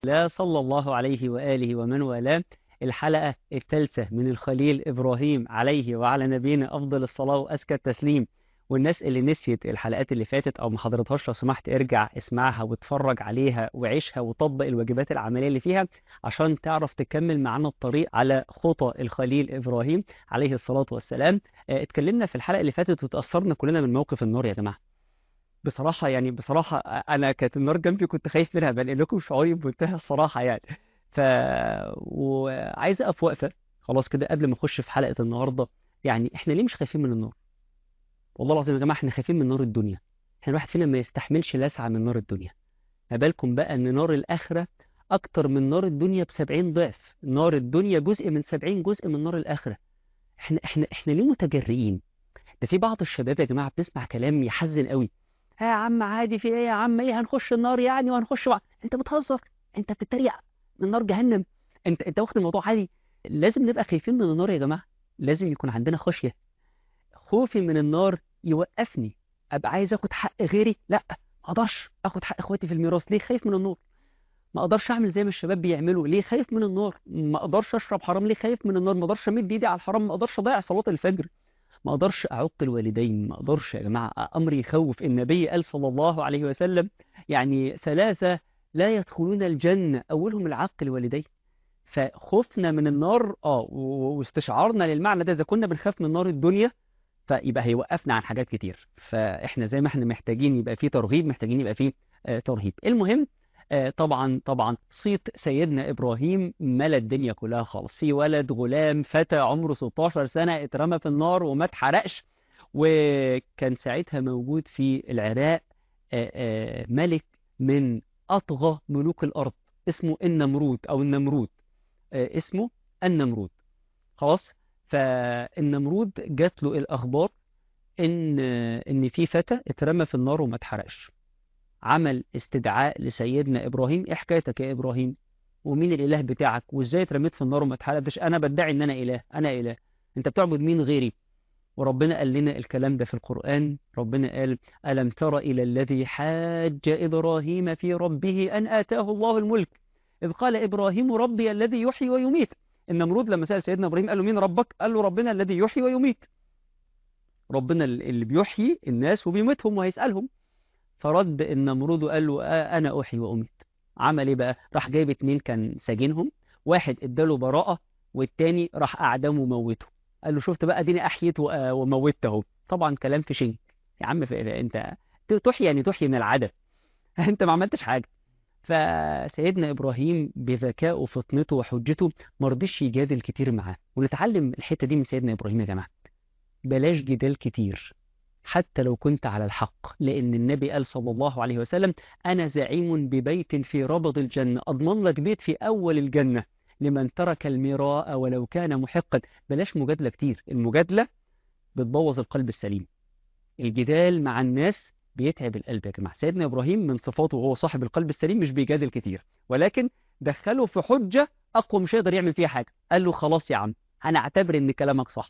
لا صلى الله عليه وآله ومن والاه الحلقة الثالثة من الخليل إبراهيم عليه وعلى نبينا أفضل الصلاة وأزكى التسليم والناس اللي نسيت الحلقات اللي فاتت أو ما حضرتهاش لو سمحت ارجع اسمعها واتفرج عليها وعيشها وطبق الواجبات العملية اللي فيها عشان تعرف تكمل معانا الطريق على خطى الخليل إبراهيم عليه الصلاة والسلام اه اتكلمنا في الحلقة اللي فاتت وتأثرنا كلنا من موقف النار يا جماعة بصراحة يعني بصراحة أنا كانت النار جنبي كنت خايف منها بنقل لكم شعوري بمنتهى الصراحة يعني ف وعايز أقف وقفة خلاص كده قبل ما أخش في حلقة النهاردة يعني إحنا ليه مش خايفين من النار؟ والله العظيم يا جماعة إحنا خايفين من نار الدنيا إحنا الواحد فينا ما يستحملش لسعة من نار الدنيا ما بالكم بقى إن نار الآخرة أكتر من نار الدنيا بسبعين ضعف نار الدنيا جزء من سبعين جزء من نار الآخرة إحنا إحنا إحنا ليه متجرئين؟ ده في بعض الشباب يا جماعة بتسمع كلام يحزن قوي ها يا عم عادي في ايه يا عم ايه هنخش النار يعني وهنخش بقى. انت بتهزر انت بتتريق من نار جهنم انت انت واخد الموضوع عادي لازم نبقى خايفين من النار يا جماعه لازم يكون عندنا خشيه خوفي من النار يوقفني ابقى عايز اخد حق غيري لا ما اقدرش اخد حق اخواتي في الميراث ليه خايف من النار ما اقدرش اعمل زي ما الشباب بيعملوا ليه خايف من النار ما اقدرش اشرب حرام ليه خايف من النار ما اقدرش امد ايدي على الحرام ما اقدرش اضيع صلاه الفجر ما اقدرش اعق الوالدين ما اقدرش يا جماعه امر يخوف النبي قال صلى الله عليه وسلم يعني ثلاثه لا يدخلون الجنه اولهم العق الوالدين فخوفنا من النار اه واستشعارنا للمعنى ده اذا كنا بنخاف من نار الدنيا فيبقى هيوقفنا عن حاجات كتير فاحنا زي ما احنا محتاجين يبقى فيه ترغيب محتاجين يبقى فيه آه ترهيب المهم آه طبعا طبعا صيت سيدنا ابراهيم ملا الدنيا كلها خالص في ولد غلام فتى عمره 16 سنه اترمى في النار وما اتحرقش وكان ساعتها موجود في العراق آه ملك من اطغى ملوك الارض اسمه النمرود او النمرود اسمه النمرود خلاص فالنمرود جات له الاخبار ان ان في فتى اترمى في النار وما اتحرقش عمل استدعاء لسيدنا ابراهيم ايه حكايتك يا ابراهيم ومين الاله بتاعك وازاي اترميت في النار وما اتحرقتش انا بدعي ان انا اله انا اله انت بتعبد مين غيري وربنا قال لنا الكلام ده في القرآن ربنا قال ألم تر إلى الذي حاج إبراهيم في ربه أن آتاه الله الملك إذ قال إبراهيم ربي الذي يحيي ويميت النمرود لما سأل سيدنا إبراهيم قال له مين ربك قال له ربنا الذي يحيي ويميت ربنا اللي بيحيي الناس وبيميتهم وهيسألهم فرد النمرود وقال له آه أنا أحيي وأميت عمل إيه بقى راح جايب اتنين كان ساجنهم واحد اداله براءة والتاني راح أعدمه وموته قال له شفت بقى ديني أحيت وموتت اهو طبعا كلام في شنك يا عم في انت تحيي يعني تحيي من العدم انت ما عملتش حاجة فسيدنا إبراهيم بذكائه وفطنته وحجته ما رضيش يجادل كتير معاه ونتعلم الحتة دي من سيدنا إبراهيم يا جماعة بلاش جدال كتير حتى لو كنت على الحق لأن النبي قال صلى الله عليه وسلم أنا زعيم ببيت في ربض الجنة أضمن لك بيت في أول الجنة لمن ترك المراء ولو كان محقا بلاش مجادلة كتير المجادلة بتبوظ القلب السليم الجدال مع الناس بيتعب القلب يا جماعة سيدنا إبراهيم من صفاته وهو صاحب القلب السليم مش بيجادل كتير ولكن دخله في حجة أقوى مش هيقدر يعمل فيها حاجة قال له خلاص يا عم هنعتبر إن كلامك صح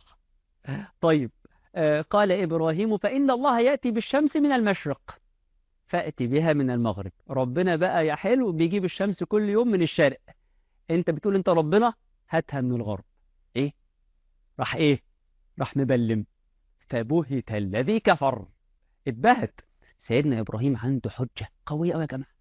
طيب آه قال إبراهيم فإن الله يأتي بالشمس من المشرق فأتي بها من المغرب ربنا بقى يا حلو بيجيب الشمس كل يوم من الشرق انت بتقول انت ربنا هاتها من الغرب ايه راح ايه راح مبلم فبهت الذي كفر اتبهت سيدنا ابراهيم عنده حجة قوية قوي يا جماعة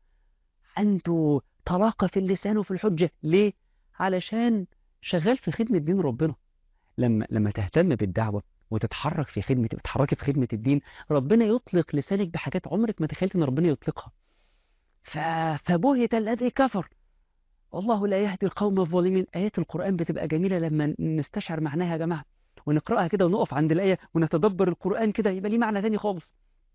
عنده طلاقة في اللسان وفي الحجة ليه علشان شغال في خدمة دين ربنا لما لما تهتم بالدعوة وتتحرك في خدمة تتحركي في خدمة الدين ربنا يطلق لسانك بحاجات عمرك ما تخيلت ان ربنا يطلقها ف... فبهت الذي كفر والله لا يهدي القوم الظالمين آيات القرآن بتبقى جميلة لما نستشعر معناها يا جماعة ونقرأها كده ونقف عند الآية ونتدبر القرآن كده يبقى ليه معنى تاني خالص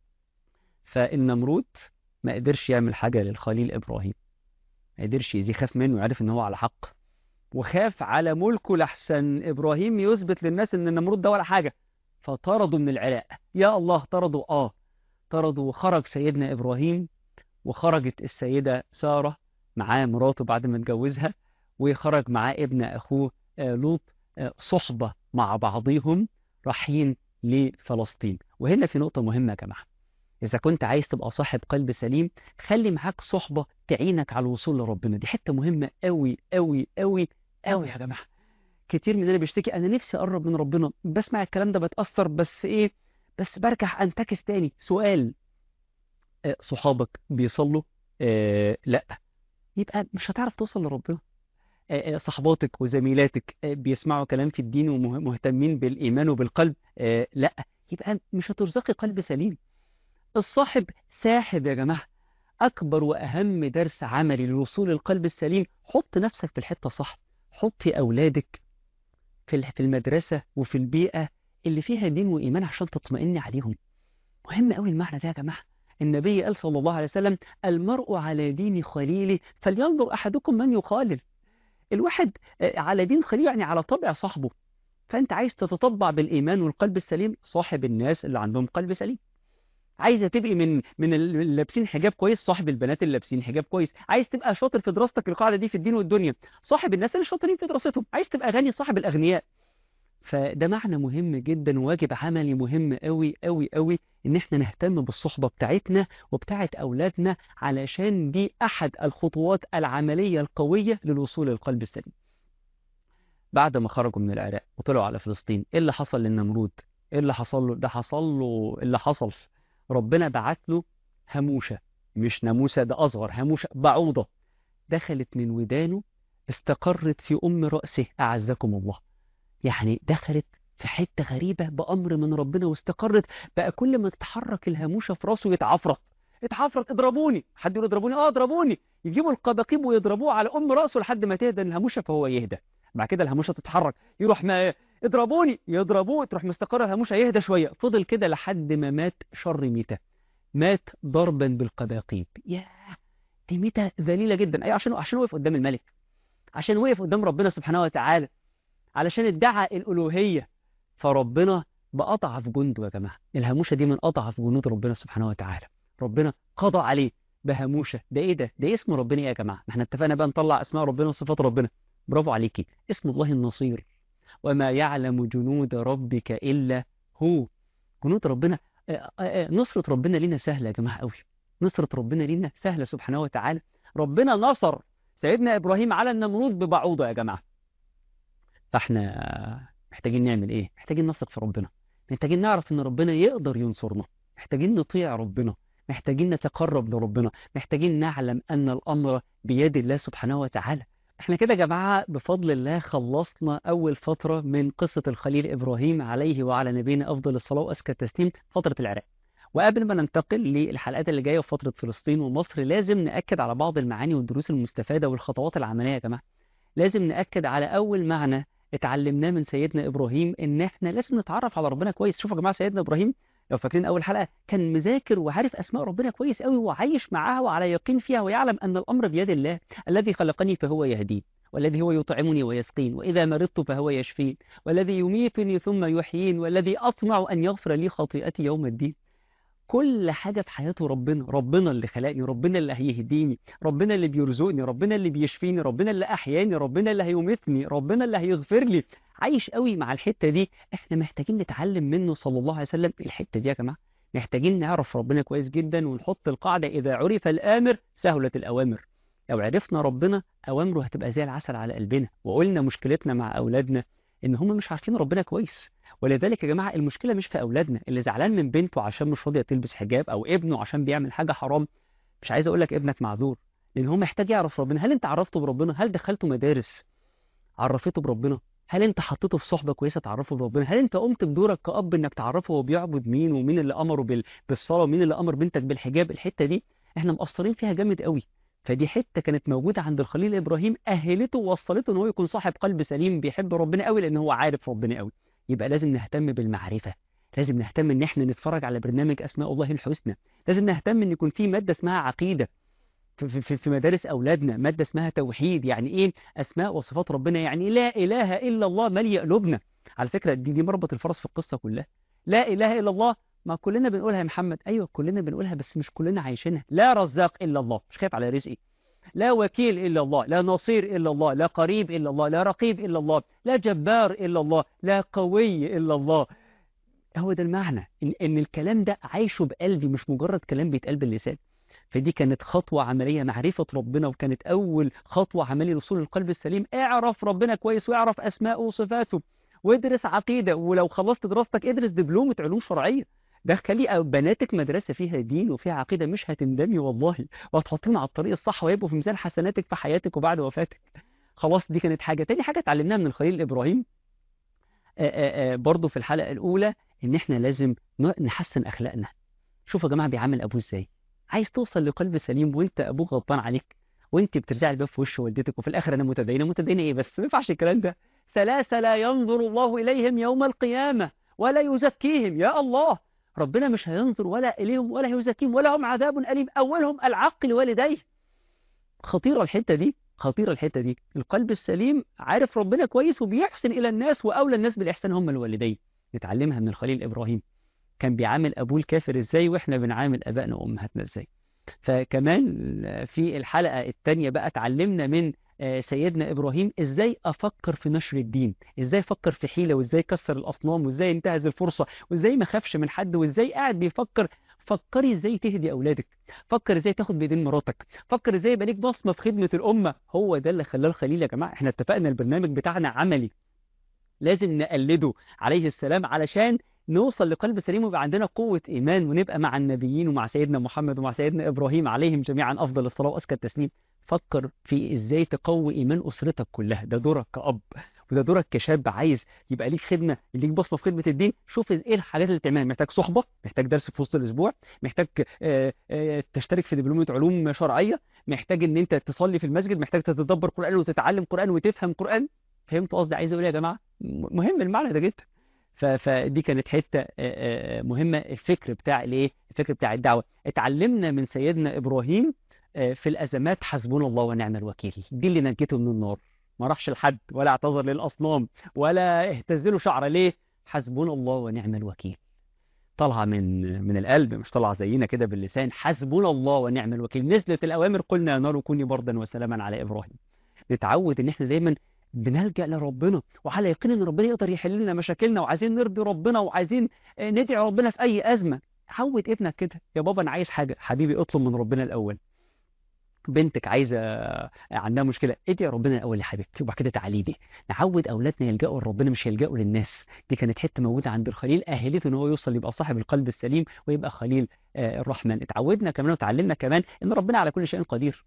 فالنمرود ما قدرش يعمل حاجة للخليل إبراهيم ما قدرش يزي خاف منه ويعرف إن هو على حق وخاف على ملكه لحسن إبراهيم يثبت للناس إن النمرود ده ولا حاجة فطردوا من العراق يا الله طردوا آه طردوا وخرج سيدنا إبراهيم وخرجت السيدة سارة معاه مراته بعد ما اتجوزها وخرج معاه ابن أخوه لوط صحبة مع بعضهم رايحين لفلسطين وهنا في نقطة مهمة يا جماعة إذا كنت عايز تبقى صاحب قلب سليم خلي معاك صحبة تعينك على الوصول لربنا دي حتة مهمة قوي قوي قوي قوي يا جماعة كتير مننا بيشتكي أنا نفسي أقرب من ربنا بسمع الكلام ده بتأثر بس إيه بس برجع أنتكس تاني سؤال آه، صحابك بيصلوا آه لا يبقى مش هتعرف توصل لربنا آه، آه، صحباتك وزميلاتك آه، بيسمعوا كلام في الدين ومهتمين بالإيمان وبالقلب آه، لا يبقى مش هترزقي قلب سليم الصاحب ساحب يا جماعة أكبر وأهم درس عملي للوصول للقلب السليم حط نفسك في الحتة صح حطي أولادك في ال- في المدرسة وفي البيئة اللي فيها دين وإيمان عشان تطمئني عليهم مهم قوي المعنى ده يا جماعة النبي قال صلى الله عليه وسلم المرء على دين خليله فلينظر أحدكم من يخالل الواحد آه، على دين خليله يعني على طبع صاحبه فأنت عايز تتطبع بالإيمان والقلب السليم صاحب الناس اللي عندهم قلب سليم عايزه تبقي من من اللي لابسين حجاب كويس صاحب البنات اللي لابسين حجاب كويس عايز تبقى شاطر في دراستك القاعده دي في الدين والدنيا صاحب الناس اللي شاطرين في دراستهم عايز تبقى غني صاحب الاغنياء فده معنى مهم جدا وواجب عملي مهم قوي قوي قوي ان احنا نهتم بالصحبه بتاعتنا وبتاعه اولادنا علشان دي احد الخطوات العمليه القويه للوصول للقلب السليم بعد ما خرجوا من العراق وطلعوا على فلسطين ايه اللي حصل للنمرود ايه اللي حصل له ده حصل له اللي حصل ربنا بعت له هموشة مش ناموسة ده أصغر هموشة بعوضة دخلت من ودانه استقرت في أم رأسه أعزكم الله يعني دخلت في حتة غريبة بأمر من ربنا واستقرت بقى كل ما تتحرك الهاموشة في راسه يتعفرت اتعفرت اضربوني حد يقول اضربوني اه اضربوني يجيبوا القباقيب ويضربوه على أم رأسه لحد ما تهدى الهاموشة فهو يهدى بعد كده الهاموشة تتحرك يروح ما اضربوني يضربوه تروح مستقرة الهاموشة يهدى شوية فضل كده لحد ما مات شر ميتة مات ضربا بالقباقيب ياه دي ميتة ذليلة جدا أي عشان عشان وقف قدام الملك عشان وقف قدام ربنا سبحانه وتعالى علشان ادعى الألوهية فربنا بأضعف جنده يا جماعة الهاموشة دي من أضعف جنود ربنا سبحانه وتعالى ربنا قضى عليه بهاموشة ده إيه ده ده اسم ربنا إيه يا جماعة ما احنا اتفقنا بقى نطلع أسماء ربنا وصفات ربنا برافو عليكي اسم الله النصير وما يعلم جنود ربك إلا هو جنود ربنا آه، آه، آه، نصرة ربنا لينا سهلة يا جماعة قوي نصرة ربنا لينا سهلة سبحانه وتعالى ربنا نصر سيدنا إبراهيم على النمرود ببعوضة يا جماعة فاحنا محتاجين نعمل ايه محتاجين نثق في ربنا محتاجين نعرف ان ربنا يقدر ينصرنا محتاجين نطيع ربنا محتاجين نتقرب لربنا محتاجين نعلم ان الامر بيد الله سبحانه وتعالى احنا كده يا جماعة بفضل الله خلصنا اول فترة من قصة الخليل ابراهيم عليه وعلى نبينا افضل الصلاة وازكى التسليم فترة العراق وقبل ما ننتقل للحلقات اللي جاية في فترة فلسطين ومصر لازم نأكد على بعض المعاني والدروس المستفادة والخطوات العملية يا جماعة لازم نأكد على أول معنى اتعلمناه من سيدنا إبراهيم إن إحنا لازم نتعرف على ربنا كويس شوفوا يا جماعة سيدنا إبراهيم لو فاكرين أول حلقة كان مذاكر وعارف أسماء ربنا كويس قوي وعايش معاها وعلى يقين فيها ويعلم أن الأمر بيد الله الذي خلقني فهو يهدين والذي هو يطعمني ويسقين وإذا مرضت فهو يشفين والذي يميتني ثم يحيين والذي أطمع أن يغفر لي خطيئتي يوم الدين كل حاجة في حياته ربنا ربنا اللي خلقني ربنا اللي هيهديني ربنا اللي بيرزقني ربنا اللي بيشفيني ربنا اللي أحياني ربنا اللي هيميتني ربنا اللي هيغفر لي عايش قوي مع الحتة دي احنا محتاجين نتعلم منه صلى الله عليه وسلم الحتة دي يا جماعة محتاجين نعرف ربنا كويس جدا ونحط القاعدة إذا عرف الآمر سهلت الأوامر لو عرفنا ربنا أوامره هتبقى زي العسل على قلبنا وقلنا مشكلتنا مع أولادنا إن هم مش عارفين ربنا كويس ولذلك يا جماعة المشكلة مش في أولادنا اللي زعلان من بنته عشان مش راضية تلبس حجاب أو ابنه عشان بيعمل حاجة حرام مش عايز أقول لك ابنك معذور لأن هو محتاج يعرف ربنا هل أنت عرفته بربنا هل دخلته مدارس عرفته بربنا هل أنت حطيته في صحبة كويسة تعرفه بربنا هل أنت قمت بدورك كأب إنك تعرفه هو بيعبد مين ومين اللي أمره بال... بالصلاة ومين اللي أمر بنتك بالحجاب الحتة دي احنا مقصرين فيها جامد قوي فدي حتة كانت موجودة عند الخليل إبراهيم أهلته ووصلته إن هو يكون صاحب قلب سليم بيحب ربنا قوي لأن هو عارف ربنا قوي يبقى لازم نهتم بالمعرفة لازم نهتم ان احنا نتفرج على برنامج اسماء الله الحسنى لازم نهتم ان يكون في مادة اسمها عقيدة في, في, في مدارس اولادنا مادة اسمها توحيد يعني ايه اسماء وصفات ربنا يعني لا اله الا الله ملء قلوبنا على فكرة دي, دي مربط الفرس في القصة كلها لا اله الا الله ما كلنا بنقولها يا محمد ايوه كلنا بنقولها بس مش كلنا عايشينها لا رزاق الا الله مش خايف على رزقي لا وكيل إلا الله لا نصير إلا الله لا قريب إلا الله لا رقيب إلا الله لا جبار إلا الله لا قوي إلا الله هو ده المعنى إن, إن الكلام ده عايشه بقلبي مش مجرد كلام بيتقال باللسان فدي كانت خطوة عملية معرفة ربنا وكانت أول خطوة عملية لوصول القلب السليم اعرف ربنا كويس واعرف أسماءه وصفاته وادرس عقيدة ولو خلصت دراستك ادرس دبلومة علوم شرعية دخلي بناتك مدرسة فيها دين وفيها عقيدة مش هتندمي والله وهتحطيهم على الطريق الصح ويبقوا في ميزان حسناتك في حياتك وبعد وفاتك خلاص دي كانت حاجة تاني حاجة اتعلمناها من الخليل إبراهيم آآ آآ برضو في الحلقة الأولى إن إحنا لازم نحسن أخلاقنا شوفوا يا جماعة بيعامل أبوه إزاي عايز توصل لقلب سليم وأنت أبوك غضبان عليك وأنت بترجعي الباب في وش والدتك وفي الآخر أنا متدينة متدينة إيه بس ما ينفعش الكلام ده ثلاثة لا ينظر الله إليهم يوم القيامة ولا يزكيهم يا الله ربنا مش هينظر ولا إليهم ولا يزكيهم ولا هم عذاب أليم أولهم العق لوالديه خطيرة الحتة دي خطيرة الحتة دي القلب السليم عارف ربنا كويس وبيحسن إلى الناس وأولى الناس بالإحسان هم الوالدين نتعلمها من الخليل إبراهيم كان بيعامل أبوه الكافر إزاي وإحنا بنعامل أبائنا وأمهاتنا إزاي فكمان في الحلقة الثانية بقى اتعلمنا من سيدنا إبراهيم إزاي أفكر في نشر الدين إزاي أفكر في حيلة وإزاي كسر الأصنام وإزاي ينتهز الفرصة وإزاي ما خافش من حد وإزاي قاعد بيفكر فكري ازاي تهدي اولادك فكر ازاي تاخد بايدين مراتك فكر ازاي يبقى ليك بصمه في خدمه الامه هو ده اللي خلاه الخليل يا جماعه احنا اتفقنا البرنامج بتاعنا عملي لازم نقلده عليه السلام علشان نوصل لقلب سليم ويبقى عندنا قوة إيمان ونبقى مع النبيين ومع سيدنا محمد ومع سيدنا إبراهيم عليهم جميعا أفضل الصلاة وأزكى التسليم فكر في إزاي تقوي إيمان أسرتك كلها ده دورك كأب وده دورك كشاب عايز يبقى ليك خدمة ليك بصمة في خدمة الدين شوف ايه الحاجات اللي تعملها محتاج صحبة محتاج درس في وسط الأسبوع محتاج آآ آآ تشترك في دبلومة علوم شرعية محتاج ان انت تصلي في المسجد محتاج تتدبر قرآن وتتعلم قرآن وتفهم قرآن فهمت قصدي عايز اقول ايه يا جماعة مهم المعنى ده جدا فدي كانت حتة مهمة الفكر بتاع الايه الفكر بتاع الدعوة اتعلمنا من سيدنا إبراهيم في الأزمات حسبنا الله ونعم الوكيل دي اللي نجته من النار ما راحش لحد ولا اعتذر للأصنام ولا اهتز له شعره ليه حسبنا الله ونعم الوكيل طالعه من من القلب مش طالعه زينا كده باللسان حسبنا الله ونعم الوكيل نزلت الأوامر قلنا يا نار كوني بردا وسلاما على إبراهيم نتعود ان احنا دايما بنلجأ لربنا وعلى يقين ان ربنا يقدر يحل لنا مشاكلنا وعايزين نرضي ربنا وعايزين ندعي ربنا في اي ازمه عود ابنك كده يا بابا انا عايز حاجه حبيبي اطلب من ربنا الاول بنتك عايزه عندها مشكله ادعي ربنا الاول يا حبيبتي وبعد كده تعالي لي نعود اولادنا يلجأوا لربنا مش يلجأوا للناس دي كانت حته موجوده عند الخليل اهلته ان هو يوصل يبقى صاحب القلب السليم ويبقى خليل الرحمن اتعودنا كمان وتعلمنا كمان ان ربنا على كل شيء قدير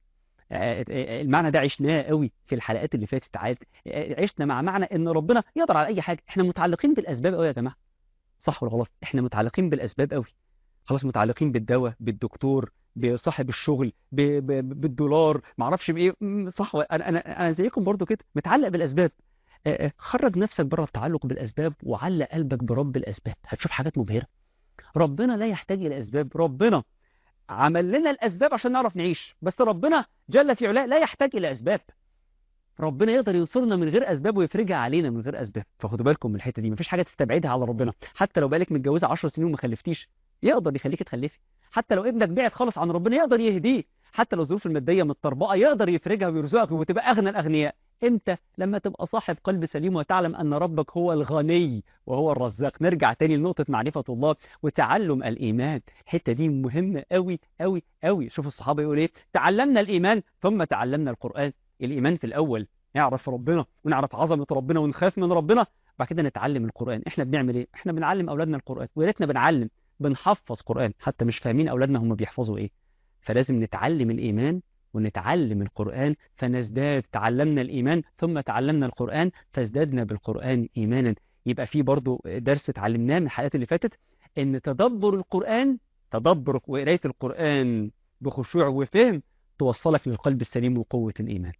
المعنى ده عشناه قوي في الحلقات اللي فاتت عاد عشنا مع معنى ان ربنا يقدر على اي حاجه احنا متعلقين بالاسباب قوي يا جماعه صح ولا غلط احنا متعلقين بالاسباب قوي خلاص متعلقين بالدواء بالدكتور بصاحب الشغل ب... ب... بالدولار ما اعرفش بايه صح انا انا انا زيكم برضو كده متعلق بالاسباب خرج نفسك بره التعلق بالاسباب وعلق قلبك برب الاسباب هتشوف حاجات مبهره ربنا لا يحتاج الى اسباب ربنا عمل لنا الأسباب عشان نعرف نعيش بس ربنا جل في علاه لا يحتاج إلى أسباب ربنا يقدر ينصرنا من غير أسباب ويفرجها علينا من غير أسباب فخدوا بالكم من الحتة دي مفيش حاجة تستبعدها على ربنا حتى لو بقالك متجوزة 10 سنين وما خلفتيش يقدر يخليك تخلفي حتى لو ابنك بعد خالص عن ربنا يقدر يهديه حتى لو الظروف المادية متطربقة يقدر يفرجها ويرزقك وتبقى أغنى الأغنياء امتى لما تبقى صاحب قلب سليم وتعلم أن ربك هو الغني وهو الرزاق نرجع تاني لنقطة معرفة الله وتعلم الإيمان الحتة دي مهمة قوي قوي قوي شوف الصحابة يقول إيه تعلمنا الإيمان ثم تعلمنا القرآن الإيمان في الأول نعرف ربنا ونعرف عظمة ربنا ونخاف من ربنا بعد كده نتعلم القرآن احنا بنعمل ايه احنا بنعلم أولادنا القرآن ويا ريتنا بنعلم بنحفظ قرآن حتى مش فاهمين أولادنا هم بيحفظوا ايه فلازم نتعلم الإيمان ونتعلم القرآن فنزداد تعلمنا الإيمان ثم تعلمنا القرآن فازدادنا بالقرآن إيمانا يبقى في برضو درس اتعلمناه من الحلقات اللي فاتت ان تدبر القرآن تدبر وقراية القرآن بخشوع وفهم توصلك للقلب السليم وقوة الإيمان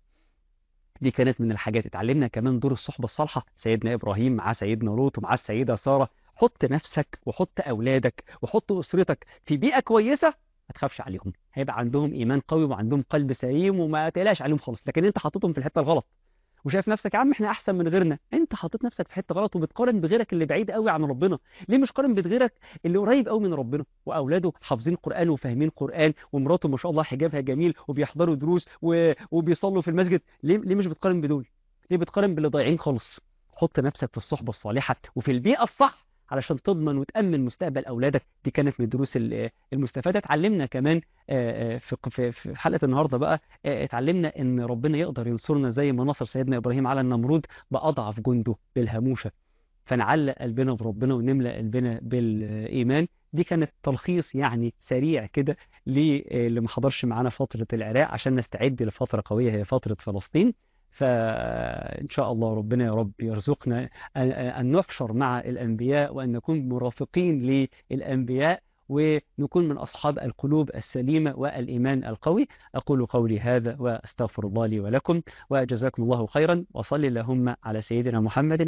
دي كانت من الحاجات اتعلمنا كمان دور الصحبة الصالحة سيدنا إبراهيم مع سيدنا لوط ومع السيدة سارة حط نفسك وحط أولادك وحط أسرتك في بيئة كويسة ما تخافش عليهم هيبقى عندهم ايمان قوي وعندهم قلب سليم وما تقلقش عليهم خالص لكن انت حاططهم في الحته الغلط وشايف نفسك يا عم احنا احسن من غيرنا انت حاطط نفسك في حته غلط وبتقارن بغيرك اللي بعيد قوي عن ربنا ليه مش قارن بغيرك اللي قريب قوي من ربنا واولاده حافظين قران وفاهمين قران ومراته ما شاء الله حجابها جميل وبيحضروا دروس و... وبيصلوا في المسجد ليه ليه مش بتقارن بدول ليه بتقارن باللي ضايعين خالص حط نفسك في الصحبه الصالحه وفي البيئه الصح علشان تضمن وتأمن مستقبل أولادك دي كانت من الدروس ال- المستفادة اتعلمنا كمان آه، آه، في في- في حلقة النهاردة بقى آه، اتعلمنا إن ربنا يقدر ينصرنا زي ما نصر سيدنا إبراهيم على النمرود بأضعف جنده بالهموشة فنعلق قلبنا بربنا ونملأ قلبنا بالإيمان دي كانت تلخيص يعني سريع كده للي ما حضرش معانا فترة العراق عشان نستعد لفترة قوية هي فترة فلسطين فإن شاء الله ربنا يا رب يرزقنا أن- أن نحشر مع الأنبياء وأن نكون مرافقين للأنبياء ونكون من أصحاب القلوب السليمة والإيمان القوي أقول قولي هذا وأستغفر الله لي ولكم وجزاكم الله خيرا وصل اللهم على سيدنا محمد